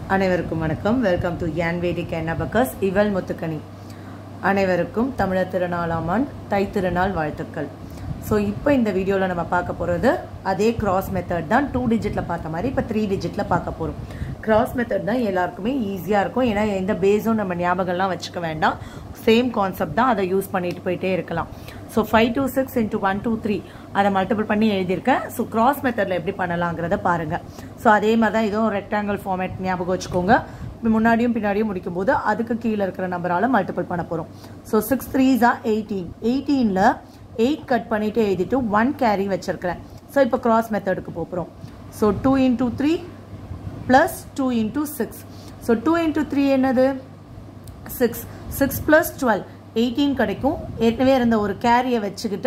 அனைவருக்கும் வணக்கம் welcome to யான் வேடிக் அபக்கஸ் இவல் முத்துக்கணி அனைவருக்கும் தமிழர் திருநாளாமான் தை திருநாள் வாழ்த்துக்கள் ஸோ இப்போ இந்த வீடியோவில் நம்ம பார்க்க போகிறது அதே கிராஸ் மெத்தட் தான் டூ டிஜிட்டில் பார்த்த மாதிரி இப்போ த்ரீ டிஜிட்டில் பார்க்க போகிறோம் கிராஸ் மெத்தட் தான் எல்லாருக்குமே ஈஸியாக இருக்கும் ஏன்னா எந்த பேஸும் நம்ம ஞாபகம்லாம் வச்சுக்க வேண்டாம் சேம் கான்செப்ட் தான் அதை யூஸ் பண்ணிட்டு போயிட்டே இருக்கலாம் so five two six into one two three அதை மல்டிபிள் பண்ணி எழுதியிருக்கேன் ஸோ கிராஸ் மெத்தடில் எப்படி பண்ணலாங்கிறத பாருங்கள் ஸோ அதே மாதிரி தான் இதுவும் ரெக்டாங்கிள் ஃபார்மேட் ஞாபகம் வச்சுக்கோங்க முன்னாடியும் பின்னாடியும் முடிக்கும்போது அதுக்கு கீழே இருக்கிற நம்பரால் மல்டிபிள் பண்ண போகிறோம் ஸோ சிக்ஸ் த்ரீஸா எயிட்டீன் எயிட்டீனில் எயிட் கட் பண்ணிவிட்டு எழுதிட்டு ஒன் கேரி வச்சுருக்கிறேன் ஸோ இப்போ கிராஸ் மெத்தடுக்கு போகிறோம் so two into three plus two into six so two into three என்னது six six plus twelve eighteen கிடைக்கும் ஏற்கனவே இருந்த ஒரு கேரியை வச்சுக்கிட்டு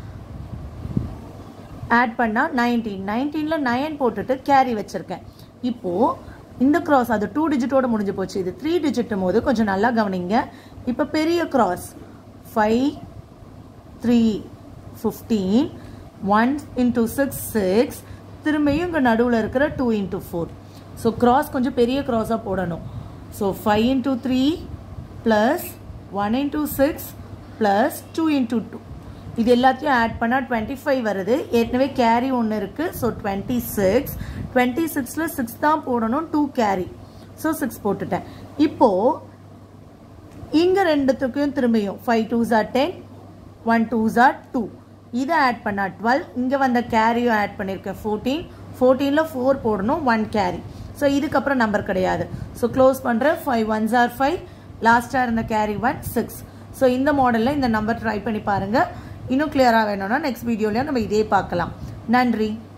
ஆட் பண்ணால் நைன்டீன் நைன்டீனில் நைன் போட்டுட்டு கேரி வச்சுருக்கேன் இப்போது இந்த கிராஸ் அது டூ டிஜிட்டோட முடிஞ்சு போச்சு இது த்ரீ டிஜிட்டும் போது கொஞ்சம் நல்லா கவனிங்க இப்போ பெரிய cross five three fifteen one into six six திரும்பியும் இங்கே நடுவில் இருக்கிற two into four so cross கொஞ்சம் பெரிய க்ராஸாக போடணும் so five into three plus one into six plus two into two இது எல்லாத்தையும் ஆட் பண்ணால் டுவெண்ட்டி ஃபைவ் வருது ஏற்கனவே கேரி ஒன்று இருக்குது ஸோ டுவெண்ட்டி சிக்ஸ் டுவெண்ட்டி சிக்ஸில் சிக்ஸ் தான் போடணும் டூ கேரி ஸோ சிக்ஸ் போட்டுட்டேன் இப்போது இங்கே ரெண்டுத்துக்கும் திரும்பியும் ஃபைவ் டூ ஜார் டென் ஒன் டூ ஜார் டூ இதை ஆட் பண்ணால் டுவெல் இங்கே வந்த கேரியும் ஆட் பண்ணியிருக்கேன் ஃபோர்டீன் ஃபோர்டீனில் ஃபோர் போடணும் ஒன் கேரி ஸோ இதுக்கப்புறம் நம்பர் கிடையாது ஸோ க்ளோஸ் பண்ணுறேன் ஃபைவ் ஒன் ஜார் ஃபைவ் லாஸ்ட்டாக இருந்த கேரி ஒன் சிக்ஸ் ஸோ இந்த மாடலில் இந்த நம்பர் ட்ரை பண்ணி பாருங்கள் இன்னும் கிளியராக வேணும்னா நெக்ஸ்ட் வீடியோலையும் நம்ம இதே பார்க்கலாம் நன்றி